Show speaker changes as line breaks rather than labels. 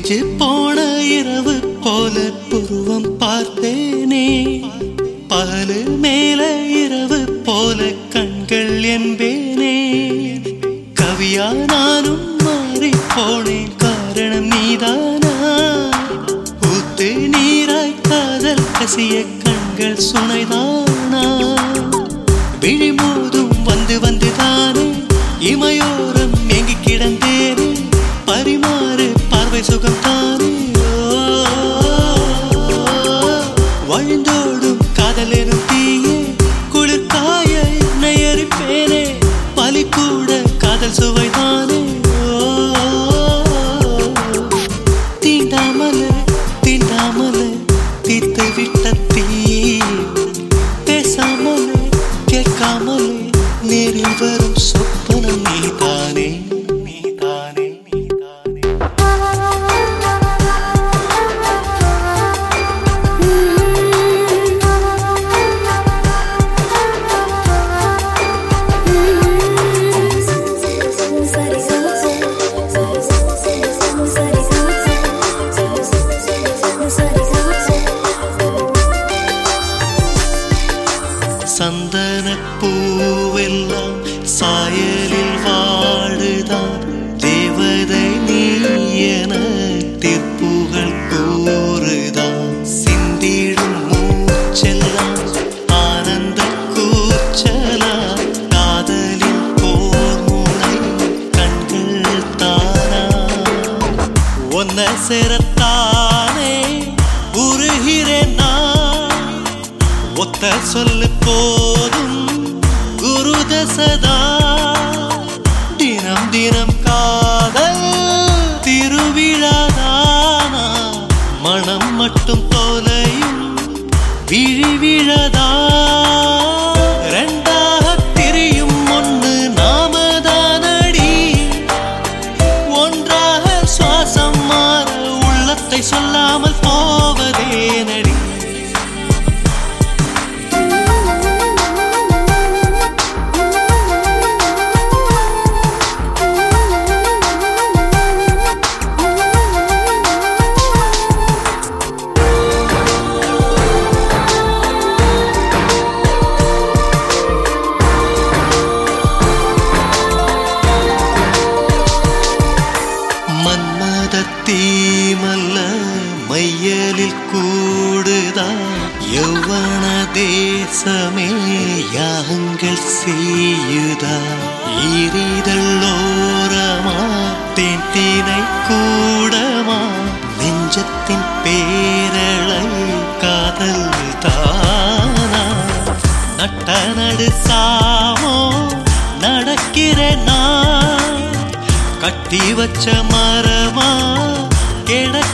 பிரிஞ்சு போன இரவு போல உருவம் பார்த்தேனே பகலு மேல இரவு போல கண்கள் என்பேனே கவியா நானும் மாறி போனேன் காரணம் நீதானா ஊத்து நீராய் காதல் கசிய கண்கள் சுனைதானா விழிமோதும் வந்து வந்து தானே இமையோரம் எங்கி கிடந்தேனே பரிமாறு பார்வை சுகம் தானே வழிந்தோடும் காதல் எனும் தீயே குளிர் காய என்னை எரிப்பேனே பலி கூட காதல் சுவைதானே தீண்டாமலே தீண்டாமலே தீத்து விட்ட தீ பேசாமலே கேட்காமலே நேரில் வரும் சொப்பனம் நீதானே நீதானே நீதானே சந்தன பூவெல்லாம் சாயலில் வாடுதான் தேவதை நீ என திருப்புகள் கூறுதான் சிந்திடும் மூச்செல்லாம் ஆனந்த கூச்சலா காதலின் போர் முனை கண்கள் தானா ஒன்ன சேரத்தானே உருகிறேன் நான் ஒத்த சொல்லு போதும் குரு தசதா தினம் தினம் காதல் திருவிழாதானா மனம் மட்டும் தொலையும் விழி விழதா ரெண்டாக திரியும் ஒன்று நாமதானடி ஒன்றாக சுவாசம் மாற உள்ளத்தை சொல்லாமல் போவதே நடி மன்மத தீமல்ல மையலில் கூடுதா யௌவன தேசமே யாங்கள் செய்யுதா ஈரிதள்ளோரமா தேன் தீனை கூடமா நெஞ்சத்தின் பேரலை காதல் தானா நட்ட நடு சாமோ நடக்கிறேன் நான் கட்டி வச்ச மரமா கிடக்க